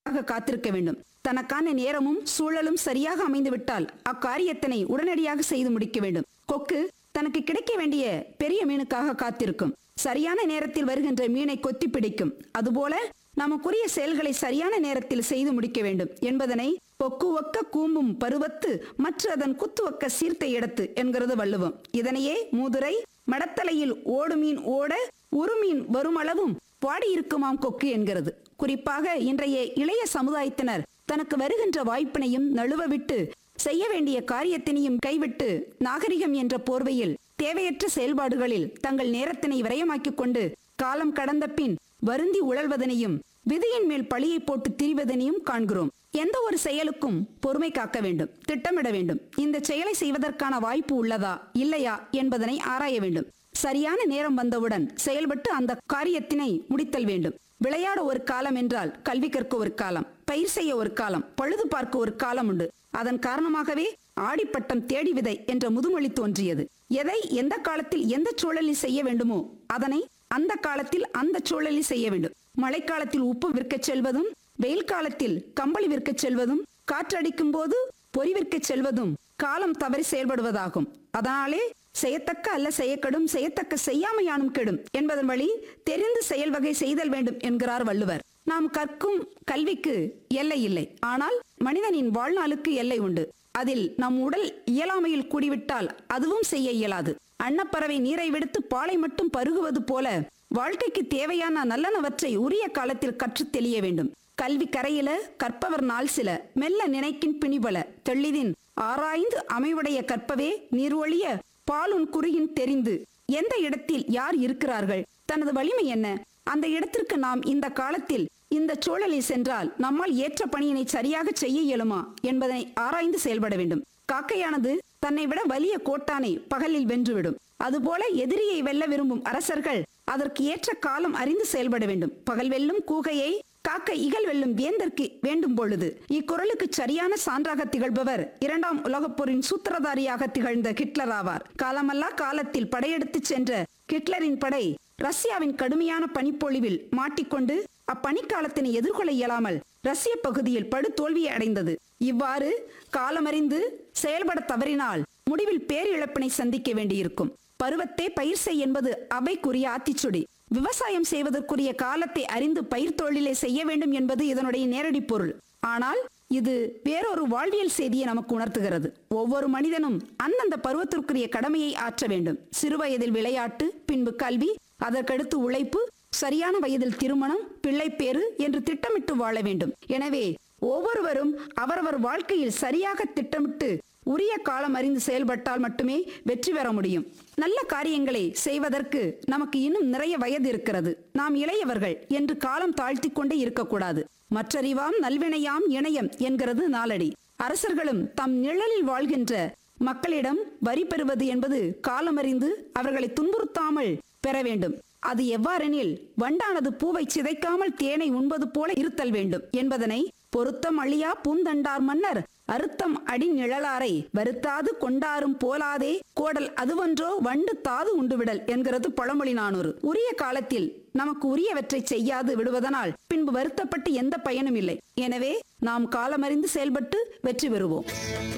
ஆக காத்திருக்க வேண்டும் தனக்கான நேரமும் சூழலும் சரியாக அமைந்துவிட்டால் அக்காரியத்தினை உடனடியாக செய்து முடிக்க வேண்டும் கொக்கு தனக்கு கிடைக்க வேண்டிய பெரிய மீனுக்காக காத்திருக்கும் சரியான நேரத்தில் வருகின்ற மீனை கொத்தி பிடிக்கும் அதுபோல நமக்குரிய செயல்களை சரியான நேரத்தில் செய்து முடிக்க வேண்டும் என்பதனை பொக்கு ஒக்க கூம்பும் பருவத்து மற்ற அதன் குத்து ஒக்க சீர்த்த இடத்து என்கிறது வள்ளுவம் இதனையே மூதுரை மடத்தலையில் ஓடு மீன் ஓட உருமீன் வருமளவும் பாடியிருக்குமாம் கொக்கு என்கிறது குறிப்பாக இன்றைய இளைய சமுதாயத்தினர் தனக்கு வருகின்ற வாய்ப்பினையும் நழுவ விட்டு செய்ய வேண்டிய காரியத்தினையும் கைவிட்டு நாகரிகம் என்ற போர்வையில் தேவையற்ற செயல்பாடுகளில் தங்கள் நேரத்தினை விரயமாக்கிக் கொண்டு காலம் கடந்த பின் வருந்தி உழல்வதனையும் விதியின் மேல் பழியை போட்டு திரிவதனையும் காண்கிறோம் எந்த ஒரு செயலுக்கும் பொறுமை காக்க வேண்டும் திட்டமிட வேண்டும் இந்த செயலை செய்வதற்கான வாய்ப்பு உள்ளதா இல்லையா என்பதனை ஆராய வேண்டும் சரியான நேரம் வந்தவுடன் செயல்பட்டு அந்த காரியத்தினை முடித்தல் வேண்டும் விளையாட ஒரு காலம் என்றால் கல்வி கற்க ஒரு காலம் பயிர் செய்ய ஒரு காலம் பழுது பார்க்க ஒரு காலம் உண்டு அதன் காரணமாகவே ஆடிப்பட்டம் தேடி விதை என்ற முதுமொழி தோன்றியது எதை எந்த காலத்தில் எந்த சூழலில் செய்ய வேண்டுமோ அதனை அந்த காலத்தில் அந்த சூழலில் செய்ய வேண்டும் மழைக்காலத்தில் உப்பு விற்கச் செல்வதும் வெயில் காலத்தில் கம்பளி விற்கச் செல்வதும் காற்றடிக்கும் போது பொறி விற்கச் செல்வதும் காலம் தவறி செயல்படுவதாகும் அதனாலே செய்யத்தக்க அல்ல செய்யக்கடும் செய்யத்தக்க செய்யாமையானும் கெடும் என்பதன் வழி தெரிந்து செயல் வகை செய்தல் வேண்டும் என்கிறார் வள்ளுவர் நாம் கற்கும் கல்விக்கு எல்லை இல்லை ஆனால் மனிதனின் வாழ்நாளுக்கு எல்லை உண்டு அதில் நம் உடல் இயலாமையில் கூடிவிட்டால் அதுவும் செய்ய இயலாது அன்னப்பறவை நீரை விடுத்து பாலை மட்டும் பருகுவது போல வாழ்க்கைக்கு தேவையான நல்லனவற்றை உரிய காலத்தில் கற்றுத் தெளிய வேண்டும் கல்வி கரையில கற்பவர் நாள் சில மெல்ல நினைக்கின் பிணிபல தெள்ளிதின் ஆராய்ந்து அமைவுடைய கற்பவே நீர்வழிய பாலுன் குறுகின் தெரிந்து எந்த இடத்தில் யார் இருக்கிறார்கள் தனது வலிமை என்ன அந்த இடத்திற்கு நாம் இந்த காலத்தில் இந்த சூழலில் சென்றால் நம்மால் ஏற்ற பணியினை சரியாக செய்ய இயலுமா என்பதை ஆராய்ந்து செயல்பட வேண்டும் காக்கையானது தன்னை விட வலிய கோட்டானை பகலில் வென்றுவிடும் அதுபோல எதிரியை வெல்ல விரும்பும் அரசர்கள் அதற்கு ஏற்ற காலம் அறிந்து செயல்பட வேண்டும் பகல் வெல்லும் கூகையை காக்க இகழ் வெல்லும் வேந்தற்கு வேண்டும் பொழுது இக்குறளுக்கு சரியான சான்றாக திகழ்பவர் இரண்டாம் உலகப் போரின் சூத்திரதாரியாக திகழ்ந்த ஹிட்லர் ஆவார் காலமல்லா காலத்தில் படையெடுத்துச் சென்ற ஹிட்லரின் படை ரஷ்யாவின் கடுமையான பனிப்பொழிவில் மாட்டிக்கொண்டு அப்பனிக்காலத்தினை எதிர்கொள்ள இயலாமல் ரஷ்ய பகுதியில் படு தோல்வியை அடைந்தது இவ்வாறு காலமறிந்து செயல்பட தவறினால் முடிவில் பேரிழப்பினை சந்திக்க வேண்டியிருக்கும் பருவத்தே பயிர் செய் என்பது அவைக்குரிய ஆத்திச்சுடி விவசாயம் செய்வதற்குரிய காலத்தை அறிந்து பயிர் தொழிலை செய்ய வேண்டும் என்பது இதனுடைய நேரடி பொருள் ஆனால் இது வேறொரு வாழ்வியல் செய்தியை நமக்கு உணர்த்துகிறது ஒவ்வொரு மனிதனும் அந்தந்த பருவத்திற்குரிய கடமையை ஆற்ற வேண்டும் சிறுவயதில் விளையாட்டு பின்பு கல்வி அதற்கடுத்து உழைப்பு சரியான வயதில் திருமணம் பிள்ளைப்பேறு என்று திட்டமிட்டு வாழ வேண்டும் எனவே ஒவ்வொருவரும் அவரவர் வாழ்க்கையில் சரியாக திட்டமிட்டு உரிய காலம் அறிந்து செயல்பட்டால் மட்டுமே வெற்றி பெற முடியும் நல்ல காரியங்களை செய்வதற்கு நமக்கு இன்னும் நிறைய வயது இருக்கிறது நாம் இளையவர்கள் என்று காலம் தாழ்த்தி கொண்டே இருக்கக்கூடாது மற்றறிவாம் நல்வினையாம் இணையம் என்கிறது நாளடி அரசர்களும் தம் நிழலில் வாழ்கின்ற மக்களிடம் வரி பெறுவது என்பது காலமறிந்து அவர்களை துன்புறுத்தாமல் பெற வேண்டும் அது எவ்வாறெனில் வண்டானது பூவை சிதைக்காமல் தேனை உண்பது போல இருத்தல் வேண்டும் என்பதனை பொருத்தம் அழியா பூந்தண்டார் மன்னர் அறுத்தம் அடி நிழலாரை வருத்தாது கொண்டாரும் போலாதே கோடல் அதுவன்றோ வண்டு தாது உண்டுவிடல் என்கிறது பழமொழி நானூறு உரிய காலத்தில் நமக்கு உரியவற்றை செய்யாது விடுவதனால் பின்பு வருத்தப்பட்டு எந்த பயனும் இல்லை எனவே நாம் காலமறிந்து செயல்பட்டு வெற்றி பெறுவோம்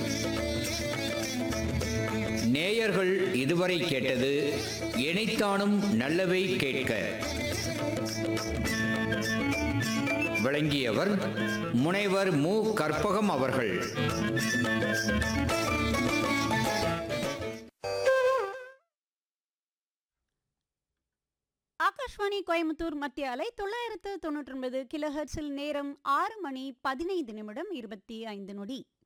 நேயர்கள் இதுவரை கேட்டது இணைத்தானும் நல்லவை கேட்க விளங்கியவர் முனைவர் மு கற்பகம் அவர்கள் ஆகாஷ்வாணி கோயம்புத்தூர் மத்திய அலை தொள்ளாயிரத்து தொண்ணூற்றி ஒன்பது கிலோஹெர்ட்ஸில் நேரம் ஆறு மணி பதினைந்து நிமிடம் இருபத்தி ஐந்து நொடி